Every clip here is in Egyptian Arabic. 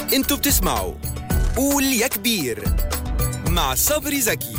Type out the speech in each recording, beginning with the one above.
انتوا بتسمعوا قول يا كبير مع صبري زكي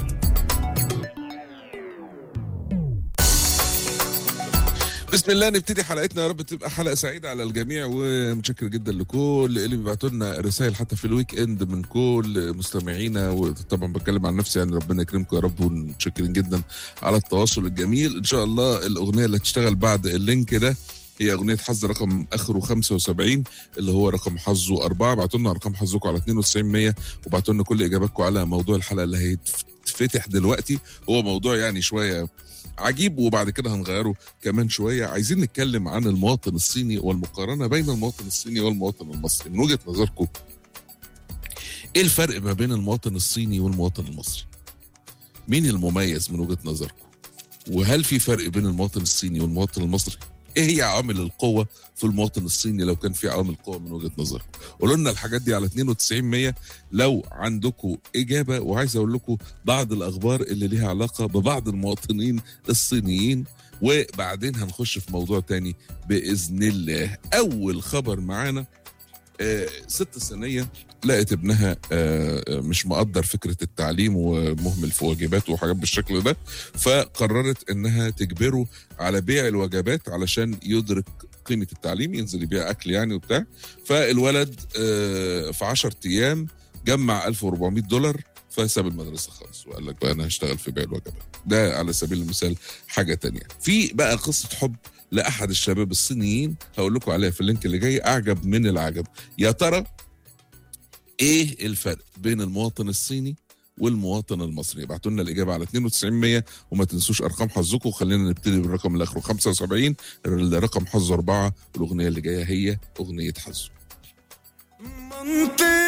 بسم الله نبتدي حلقتنا يا رب تبقى حلقه سعيده على الجميع ومتشكر جدا لكل اللي بيبعتوا لنا رسائل حتى في الويك اند من كل مستمعينا وطبعا بتكلم عن نفسي يعني ربنا يكرمكم يا رب ومتشكرين جدا على التواصل الجميل ان شاء الله الاغنيه اللي هتشتغل بعد اللينك ده هي اغنيه حظ رقم اخره 75 اللي هو رقم حظه أربعة بعتوا لنا ارقام حظكم على 9200 وبعتوا لنا كل اجاباتكم على موضوع الحلقه اللي هيتفتح دلوقتي هو موضوع يعني شويه عجيب وبعد كده هنغيره كمان شويه عايزين نتكلم عن المواطن الصيني والمقارنه بين المواطن الصيني والمواطن المصري من وجهه نظركم ايه الفرق ما بين المواطن الصيني والمواطن المصري مين المميز من وجهه نظركم وهل في فرق بين المواطن الصيني والمواطن المصري ايه هي عوامل القوة في المواطن الصيني لو كان في عوامل قوة من وجهة نظركم قولوا لنا الحاجات دي على 92 100 لو عندكم إجابة وعايز أقول لكم بعض الأخبار اللي ليها علاقة ببعض المواطنين الصينيين وبعدين هنخش في موضوع تاني بإذن الله أول خبر معانا آه ست صينية لقت ابنها آه مش مقدر فكرة التعليم ومهمل في واجباته وحاجات بالشكل ده فقررت انها تجبره على بيع الوجبات علشان يدرك قيمة التعليم ينزل يبيع أكل يعني وبتاع فالولد آه في 10 أيام جمع 1400 دولار فساب المدرسة خالص وقال لك بقى أنا هشتغل في بيع الوجبات ده على سبيل المثال حاجة تانية في بقى قصة حب لأحد الشباب الصينيين هقول لكم عليها في اللينك اللي جاي أعجب من العجب يا ترى ايه الفرق بين المواطن الصيني والمواطن المصري ابعتوا لنا الاجابه على 9200 وما تنسوش ارقام حظكم وخلينا نبتدي بالرقم اللي اخره 75 رقم حظه اربعه والاغنيه اللي جايه هي اغنيه حظه منطق